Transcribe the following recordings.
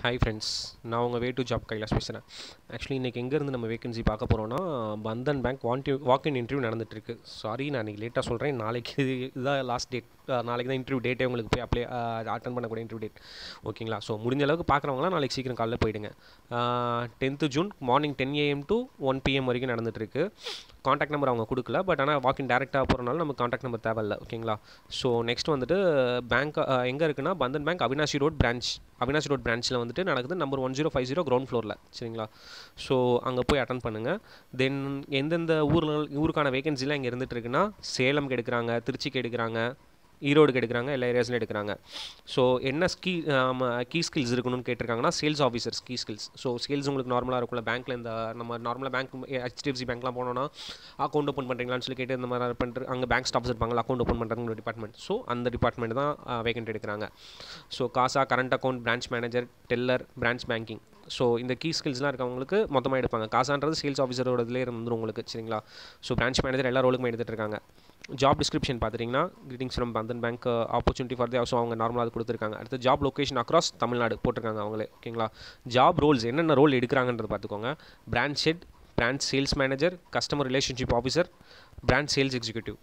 hi friends நான் உங்கள் way to job Kailash பேசுகிறேன் ஆக்சுவலி இன்றைக்கி எங்கேருந்து நம்ம வேகன்சி பார்க்க போகிறோன்னா பந்தன் பேங்க் வாண்டி வாக் இன் இன்டர்வியூ நடந்துட்டுருக்கு சாரி நான் இன்றைக்கி லேட்டாக சொல்கிறேன் நாளைக்கு இது இதுதான் லாஸ்ட் டேட் நாளைக்கு தான் இன்டர்வியூ டேட்டே உங்களுக்கு போய் அப்ளை அட்டன் பண்ணக்கூடிய இன்டர்வியூ டேட் ஓகேங்களா ஸோ முடிஞ்ச அளவுக்கு பார்க்குறவங்களாம் நாளைக்கு சீக்கிரம் காலையில் போயிடுங்க tenth June morning ten AM to one PM வரைக்கும் நடந்துட்டுருக்கு காண்டாக்ட் நம்பர் அவங்க கொடுக்கல பட் ஆனால் வாக்கின் டேரெக்டாக போகிறனால நமக்கு காண்டாக்ட் நம்பர் தேவையில்ல ஓகேங்களா ஸோ நெக்ஸ்ட் வந்துட்டு பேங்க் எங்கே இருக்குன்னா Bandhan bank Avinashi road branch Avinashi road பிரான்ச்சில் வந்துட்டு நடக்குது number one zero five zero ground ஃப்ளோரில் சரிங்களா ஸோ அங்கே போய் அட்டன் பண்ணுங்கள் தென் எந்தெந்த ஊரில் ஊருக்கான வேகன்சிலாம் இங்கே இருந்துட்டு இருக்குன்னா சேலம்க்கு எடுக்கிறாங்க திருச்சிக்கு எடுக்கிறாங்க ஈரோடுக்கு எடுக்கிறாங்க எல்லா ஏரியாஸ்லையும் எடுக்கிறாங்க ஸோ என்ன ஸ்கீ கீ ஸ்கில்ஸ் இருக்கணும்னு கேட்டிருக்காங்கன்னா sales officers key skills so sales உங்களுக்கு நார்மலாக இருக்கும்ல பேங்க்கில் இந்த நம்ம நார்மலாக பேங்க் ஹெச்டிஎஃப்சி பேங்க்லாம் போனோன்னா அக்கௌண்ட் ஓப்பன் பண்ணுறீங்களான்னு சொல்லி கேட்டு இந்த மாதிரி பண்ணுற அங்கே பேங்க் ஸ்டாஃப்ஸ் இருப்பாங்க அக்கௌண்ட் ஓப்பன் பண்ணுறதுங்கிற டிபார்ட்மெண்ட் ஸோ அந்த டிபார்ட்மெண்ட் தான் வேகன்ட் எடுக்கிறாங்க so CASA current account branch manager teller branch banking so இந்த கீ ஸ்கில்ஸ்லாம் இருக்கவங்களுக்கு மொத்தமாக எடுப்பாங்க காசான்றது சேல்ஸ் ஆஃபீஸரோட இதிலே இருந்துரும் உங்களுக்கு சரிங்களா ஸோ பிரான்ச் மேனேஜர் எல்லா ரோலுக்குமே எடுத்துகிட்டு இருக்காங்க ஜாப் டிஸ்கிரிப்ஷன் பார்த்துட்டிங்கன்னா greetings from Bandhan bank opportunity for the so அவங்க நார்மலாக கொடுத்துருக்காங்க அடுத்து ஜாப் லொக்கேஷன் அக்ராஸ் தமிழ்நாடு போட்டிருக்காங்க அவங்களே ஓகேங்களா ஜாப் ரோல்ஸ் என்னென்ன ரோல் எடுக்கிறாங்கன்றத பார்த்துக்கோங்க branch head branch sales manager customer relationship officer branch sales executive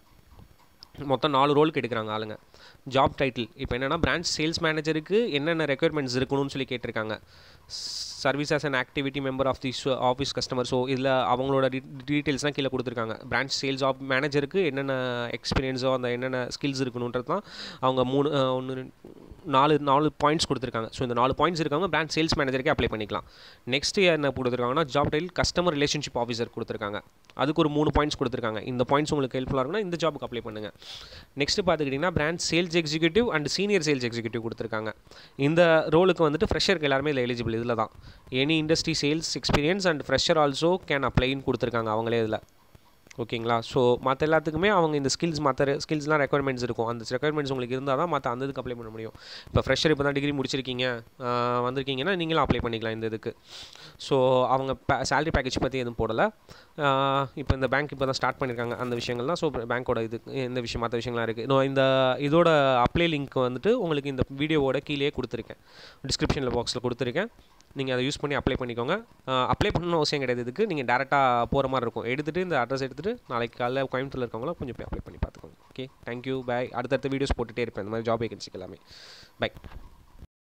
மொத்தம் நாலு ரோலுக்கு எடுக்கிறாங்க ஆளுங்க ஜாப் டைட்டில் இப்போ என்னென்னா பிரான்ச் சேல்ஸ் மேனேஜருக்கு என்னென்ன ரெக்குயர்மெண்ட்ஸ் இருக்கணும்னு சொல்லி கேட்டிருக்காங்க service as an activity member of this office customer so இதில் அவங்களோட டீட்டெயில்ஸ்லாம் கீழே கொடுத்துருக்காங்க பிரான்ச் சேல்ஸ் ஆஃப் மேனேஜருக்கு என்னென்ன எக்ஸ்பீரியன்ஸோ அந்த என்னென்ன ஸ்கில்ஸ் இருக்கணுன்றது தான் அவங்க மூணு ஒன்று நாலு நாலு பாயிண்ட்ஸ் கொடுத்துருக்காங்க ஸோ இந்த நாலு பாயிண்ட்ஸ் இருக்காங்க பிரான்ச் சேல்ஸ் மேனேஜருக்கே அப்ளை பண்ணிக்கலாம் நெக்ஸ்ட் என்ன கொடுத்துருக்காங்கன்னா job title customer relationship officer கொடுத்துருக்காங்க அதுக்கு ஒரு மூணு பாயிண்ட்ஸ் கொடுத்துருக்காங்க இந்த பாயிண்ட்ஸ் உங்களுக்கு ஹெல்ப்ஃபுல்லாக இருக்குன்னா இந்த ஜாபுக்கு அப்ளை பண்ணுங்கள் நெக்ஸ்ட் பார்த்துக்கிட்டிங்கன்னா branch sales executive and senior sales executive கொடுத்துருக்காங்க இந்த ரோலுக்கு வந்துட்டு ஃப்ரெஷருக்கு எல்லாருமே இதில் எலிஜிபிள் இதில் தான் any industry sales experience and fresher also can அப்ளைன்னு கொடுத்துருக்காங்க அவங்களே இதில் ஓகேங்களா ஸோ மற்ற எல்லாத்துக்குமே அவங்க இந்த ஸ்கில்ஸ் மற்ற ஸ்கில்ஸ்லாம் ரெக்குயர்மெண்ட்ஸ் இருக்கும் அந்த ரெக்குயர்மெண்ட்ஸ் உங்களுக்கு இருந்தால் தான் மற்ற அந்த இதுக்கு அப்ளை பண்ண முடியும் இப்போ ஃப்ரெஷர் இப்போ தான் டிகிரி முடிச்சிருக்கீங்க வந்திருக்கீங்கன்னா நீங்களும் அப்ளை பண்ணிக்கலாம் இந்த இதுக்கு ஸோ அவங்க சேலரி பேக்கேஜ் பற்றி எதுவும் போடலை இப்போ இந்த பேங்க் இப்போ தான் ஸ்டார்ட் பண்ணியிருக்காங்க அந்த விஷயங்கள் தான் ஸோ பேங்க்கோட இது இந்த விஷயம் மற்ற விஷயங்கள்லாம் இருக்குது நான் இந்த இதோட அப்ளை லிங்க் வந்துட்டு உங்களுக்கு இந்த வீடியோவோட கீழே கொடுத்துருக்கேன் டிஸ்கிரிப்ஷனில் பாக்ஸில் கொடுத்துருக்கேன் நீங்கள் அதை யூஸ் பண்ணி அப்ளை பண்ணிக்கோங்க அப்ளை பண்ணணும் அவசியம் கிடையாது இதுக்கு நீங்கள் டேரெக்டாக போகிற மாதிரி இருக்கும் எடுத்துகிட்டு இந்த அட்ரஸ் எடுத்துகிட்டு நாளைக்கு காலையில் கோயம்புத்தூரில் இருக்கவங்களாம் கொஞ்சம் போய் அப்ளை பண்ணி பார்த்துக்கோங்க ஓகே தேங்க்யூ பை அடுத்தடுத்த வீடியோஸ் போட்டுகிட்டே இருப்பேன் இந்த மாதிரி ஜாப் வேகன்சிக்கு எல்லாமே பை